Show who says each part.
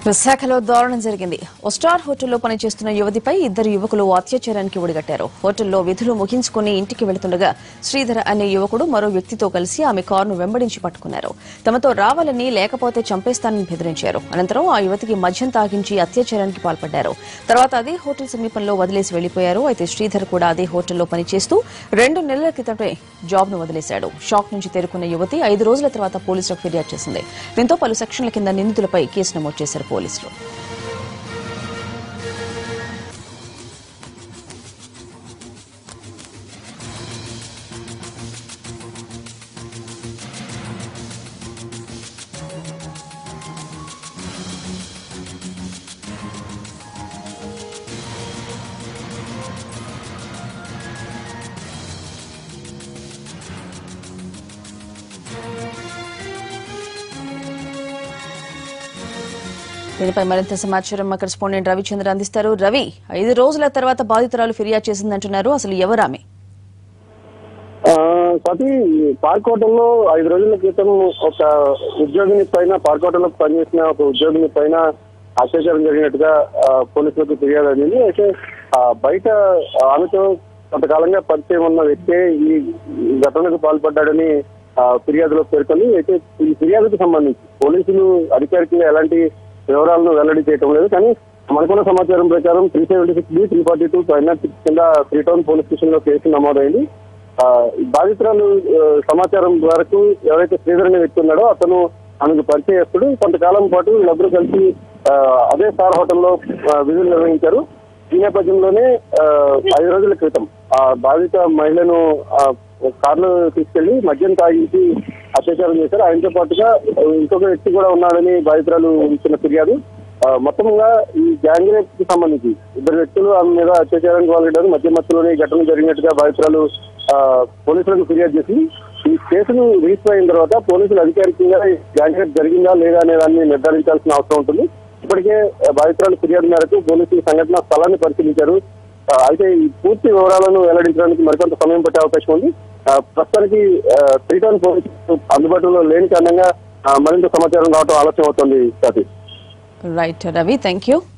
Speaker 1: విశాఖలో దారుణం జరిగింది ఓ స్టార్ హోటల్లో పనిచేస్తున్న యువతిపై ఇద్దరు యువకులు అత్యాచారానికి ఒడిగట్టారు హోటల్లో విధులు ముగించుకుని ఇంటికి వెళుతుండగా శ్రీధర్ అనే యువకుడు మరో వ్యక్తితో కలిసి ఆమె కారును వెంబడించి పట్టుకున్నారు తమతో రావాలని లేకపోతే చంపేస్తానని బెదిరించారు అనంతరం ఆ యువతికి మద్యం తాగించి అత్యాచారానికి పాల్పడ్డారు తర్వాత అదే హోటల్ సమీపంలో వదిలేసి వెళ్లిపోయారు అయితే శ్రీధర్ కూడా అదే హోటల్లో పనిచేస్తూ రెండు నెలల క్రితమే జాబ్ ను వదిలేశాడు షాక్ నుంచి తేరుకున్న యువతి ఐదు రోజుల తర్వాత పోలీసులకు ఫిర్యాదు చేసింది దీంతో పలు సెక్షన్ల కింద నిందితులపై కేసు నమోదు చేశారు పోలీసులు దీనిపై మరింత సమాచారం మా కరెస్పాండెంట్ రవిచంద్ర అందిస్తారు రవి ఐదు రోజుల తర్వాత బాధితురాలు ఫిర్యాదు చేసిందంటున్నారు అసలు ఎవరామె
Speaker 2: ఆ, స్వాతి పార్క్ హోటల్లో ఐదు రోజుల క్రితం ఒక ఉద్యోగిని పైన పార్క్ హోటల్లో పనిచేసిన ఒక ఉద్యోగిని పైన అత్యాచారం జరిగినట్టుగా ఆ, పోలీసులకు ఫిర్యాదు అందింది అయితే ఆ, బయట ఆమెతో కొంతకాలంగా పరిచయం ఉన్న వ్యక్తే ఈ ఘటనకు పాల్పడ్డాడని ఆ, ఫిర్యాదులో పేర్కొంది అయితే ఈ ఫిర్యాదుకు సంబంధించి పోలీసులు అధికారికంగా ఎలాంటి వివరాలను వెల్లడి చేయటం లేదు కానీ మనకున్న సమాచారం ప్రకారం three seventy six B three forty two కింద త్రీ టౌన్ పోలీస్ స్టేషన్ లో కేసు నమోదైంది ఆ, ఈ బాధితురాలు ఆ, సమాచారం వరకు ఎవరైతే శ్రీధర్ అనే వ్యక్తి ఉన్నాడో అతను ఆమెకు పరిచయస్తుడు కొంతకాలం పాటు వీళ్ళందరూ కలిసి ఆ, అదే స్టార్ హోటల్లో ఆ, విధులు నిర్వహించారు ఈ నేపథ్యంలోనే ఆ, ఐదు రోజుల క్రితం ఆ బాధిత మహిళను ఆ, కారులో తీసుకెళ్లి మద్యం తాగించి అత్యాచారం చేశారు ఆయనతో పాటుగా ఇంకొక వ్యక్తి కూడా ఉన్నాడని బాధితురాలు ఇచ్చిన ఫిర్యాదు ఆ, మొత్తంగా ఈ గ్యాంగ్ రేప్ కి సంబంధించి ఇద్దరు వ్యక్తులు ఆమె మీద అత్యాచారానికి పాల్గొన్నారు మధ్య మధ్యలోనే ఈ ఘటన జరిగినట్టుగా బాధితురాలు ఆ, పోలీసులకు ఫిర్యాదు చేసి ఈ కేసును రిజిస్టర్ అయిన తర్వాత పోలీసులు అధికారికంగా ఈ గ్యాంగ్ రేప్ జరిగిందా లేదా అనే దాన్ని నిర్ధారించాల్సిన అవసరం ఉంటుంది ఇప్పటికే ఆ, బాధితురాలు ఫిర్యాదు మేరకు పోలీసులు సంఘటన స్థలాన్ని పరిశీలించారు ఆ, అయితే ఈ పూర్తి వివరాలను వెల్లడించడానికి మరికొంత సమయం పట్టే అవకాశం ఉంది ఆ, ప్రస్తుతానికి త్రీ టౌన్ పోలీసులు అందుబాటులో లేని కారణంగా ఆ, మరింత సమాచారం రావడం ఆలస్యం అవుతుంది Satish
Speaker 1: right Ravi thank you